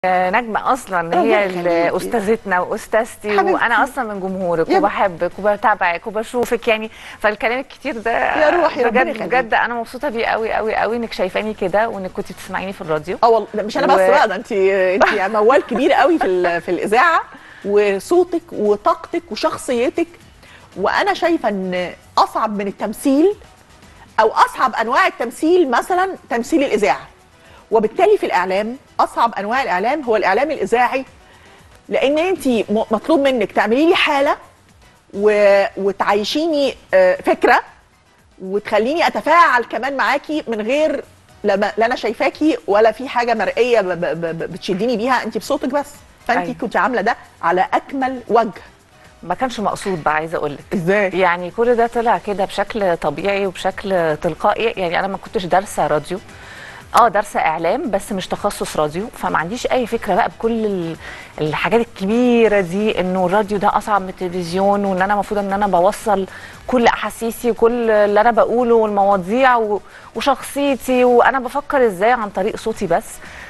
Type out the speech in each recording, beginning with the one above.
نجمة أصلا هي ربنا يخليكي. ال- أستاذتنا وأستاذتي حبيبتي. وأنا أصلا من جمهورك يا- وبحبك وبتابعك وبشوفك يعني فالكلام الكتير ده يا روحي، ربنا بجد يخليكي. بجد أنا مبسوطة بيه قوي قوي قوي إنك شايفاني كده وإنك كنت بتسمعيني في الراديو اه والله ده مش انا و- بس بقى ده انت انت موال كبير قوي في ال- في الاذاعه وصوتك وطاقتك وشخصيتك وانا شايفه ان اصعب من التمثيل او اصعب انواع التمثيل مثلا تمثيل الاذاعه وبالتالي في الاعلام اصعب انواع الاعلام هو الاعلام الاذاعي لان انت م- مطلوب منك تعملي لي حاله و... وتعيشيني آه، فكره وتخليني اتفاعل كمان معاكي من غير لما لا انا شايفاكي ولا في حاجه مرئيه ب... ب... ب... بتشديني بيها انت بصوتك بس فانت أيوة. كنت عامله ده على اكمل وجه ما كانش مقصود بقى عايزة أقول لك ازاي يعني كل ده طلع كده بشكل طبيعي وبشكل تلقائي يعني انا ما كنتش دارسه راديو اه دارسه اعلام بس مش تخصص راديو فما عنديش اي فكره بقى بكل ال- الحاجات الكبيره دي انه الراديو ده اصعب من التلفزيون وان انا المفروض ان انا بوصل كل احاسيسي وكل اللي انا بقوله والمواضيع و- وشخصيتي وانا بفكر ازاي عن طريق صوتي بس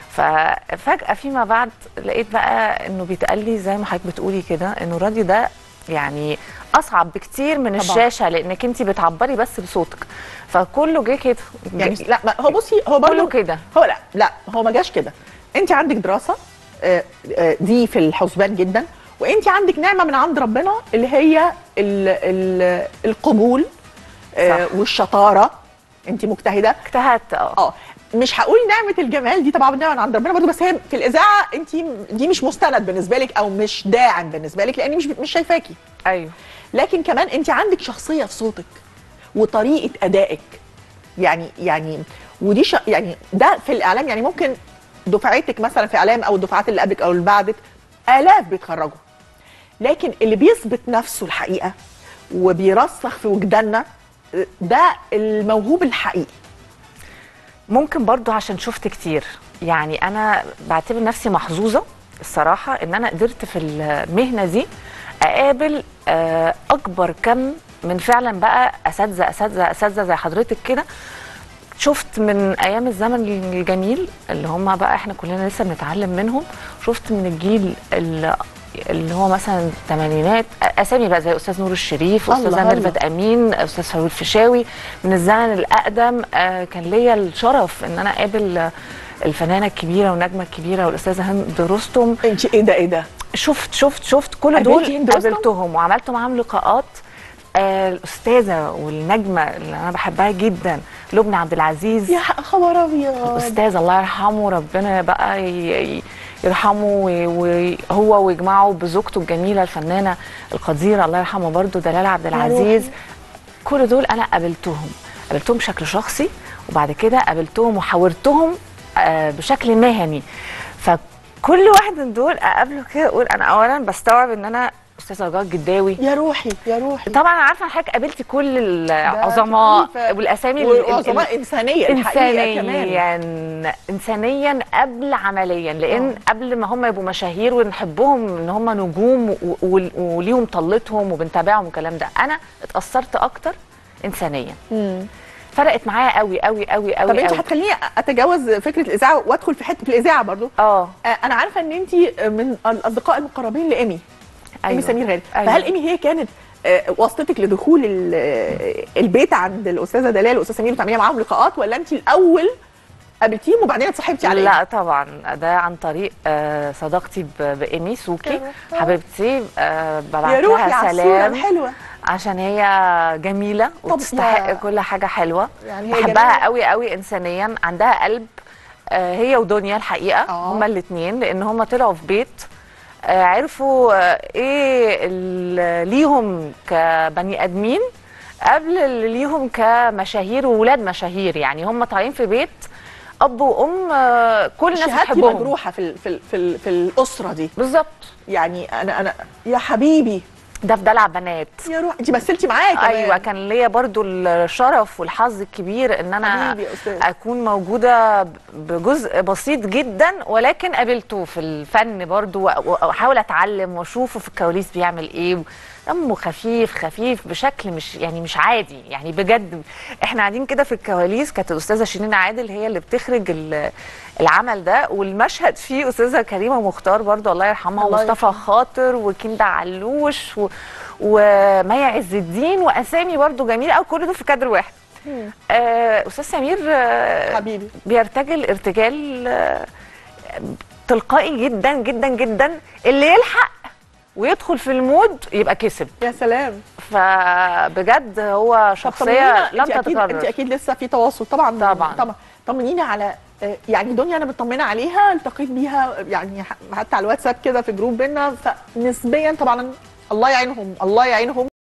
ففجاه فيما بعد لقيت بقى انه بيتقال لي زي ما حضرتك بتقولي كده انه الراديو ده يعني اصعب بكتير من طبعاً. الشاشه لانك انت بتعبري بس بصوتك فكله جه كده يعني لا ما هو بصي هو برضه كله كده هو لا لا هو ما جاش كده انت عندك دراسه آه، آه، دي في الحسبان جدا وانت عندك نعمه من عند ربنا اللي هي ال ال القبول آه، صح. والشطاره انت مجتهده اجتهدت اه اه مش هقول نعمه الجمال دي طبعا نعمه من عند ربنا برضه بس هي في الاذاعه انت دي مش مستند بالنسبه لك او مش داعم بالنسبه لك لاني مش مش شايفاكي ايوه لكن كمان انت عندك شخصيه في صوتك وطريقه ادائك يعني يعني ودي ش... يعني ده في الاعلام يعني ممكن دفعتك مثلا في اعلام او الدفعات اللي قبلك او اللي بعدك الاف بيتخرجوا لكن اللي بيثبت نفسه الحقيقه وبيرسخ في وجداننا ده الموهوب الحقيقي ممكن برضو عشان شفت كتير يعني انا بعتبر نفسي محظوظه الصراحه ان انا قدرت في المهنه دي اقابل آه، اكبر كم من فعلا بقى اساتذه اساتذه اساتذه زي حضرتك كده شفت من ايام الزمن الجميل اللي هم بقى احنا كلنا لسه بنتعلم منهم شفت من الجيل اللي اللي هو مثلا الثمانينات اسامي بقى زي استاذ نور الشريف الله استاذه الله. ميرفت امين استاذ فاروق الفيشاوي من الزمن الاقدم آه، كان ليا الشرف ان انا اقابل آه، الفنانه الكبيره والنجمه الكبيره والاستاذه هند رستم انت ايه ده ايه ده شفت شفت شفت كل قابلتي دول هند رستم؟ قابلتهم وعملت معاهم لقاءات آه، الاستاذه والنجمه اللي انا بحبها جدا لبنى عبد العزيز يا خبر ابيض استاذ الله يرحمه ربنا بقى ي- ي- يرحمه و- وهو ويجمعه بزوجته الجميله الفنانه القديره الله يرحمه برضو دلال عبد العزيز روحي. كل دول انا قابلتهم قابلتهم بشكل شخصي وبعد كده قابلتهم وحاورتهم آه، بشكل مهني فكل واحد من دول اقابله كده اقول انا اولا بستوعب ان انا استاذه رجاء الجداوي يا روحي يا روحي طبعا انا عارفه إن حضرتك قابلتي كل العظماء شريفة. والاسامي ال- ال- وعظماء انسانيه الحقيقه كمان انسانيا انسانيا قبل عمليا لان آه. قبل ما هم يبقوا مشاهير ونحبهم ان هم نجوم و- و- وليهم طلتهم وبنتابعهم والكلام ده انا اتاثرت اكتر انسانيا مم. فرقت معايا قوي قوي قوي قوي طب انت قوي. هتخليني اتجاوز فكره الاذاعه وادخل في حته الاذاعه برضو اه آه، انا عارفه ان انت من الاصدقاء المقربين لايمي ايمي سمير غانم أيوة. فهل ايمي هي كانت آه، واسطتك لدخول ال- آه، البيت عند الاستاذه دلال والاستاذ سمير وتعملي معاهم لقاءات ولا انت الاول قابلتيهم وبعدين اتصاحبتي عليهم لا طبعا ده عن طريق آه، صداقتي ب- بايمي سوكي يا روحي. حبيبتي آه، يا ببعت روحي لها على الصوره سلام الحلوه عشان هي جميله طب وتستحق يا- كل حاجه حلوه يعني هي بحبها جميلة. قوي قوي انسانيا عندها قلب آه، هي ودنيا الحقيقه آه. هما الاثنين لان هما طلعوا في بيت آه، عرفوا آه، ايه اللي ليهم كبني ادمين قبل اللي ليهم كمشاهير وولاد مشاهير يعني هم طالعين في بيت اب وام آه، كل الناس شهادتي بتحبهم مجروحه في ال- في ال- في, ال- في الاسره دي بالظبط يعني انا انا يا حبيبي ده في دلع بنات يا روح انت مثلتي معايا كمان ايوه كان ليا برضو الشرف والحظ الكبير ان انا حبيبي يا أستاذ. اكون موجوده بجزء بسيط جدا ولكن قابلته في الفن برضو واحاول اتعلم واشوفه في الكواليس بيعمل ايه دمه خفيف خفيف بشكل مش يعني مش عادي يعني بجد احنا قاعدين كده في الكواليس كانت الاستاذه شيرين عادل هي اللي بتخرج ال- العمل ده والمشهد فيه استاذه كريمه مختار برضو الله يرحمها الله ومصطفى يرحمها. خاطر وكندا علوش و... ومي عز الدين واسامي برضو جميله قوي كل دول في كادر واحد آه، استاذ سمير آه، حبيبي بيرتجل ارتجال آه، تلقائي جدا جدا جدا اللي يلحق ويدخل في المود يبقى كسب يا سلام فبجد هو طب شخصيه طمنينا، لم انت اكيد انت تتكرر اكيد لسه في تواصل طبعا طبعاً. طبعا طمنينا على آه، يعني دنيا انا مطمنه عليها التقيت بيها يعني ح- حتى على الواتساب كده في جروب بينا فنسبيا طبعا الله يعينهم الله يعينهم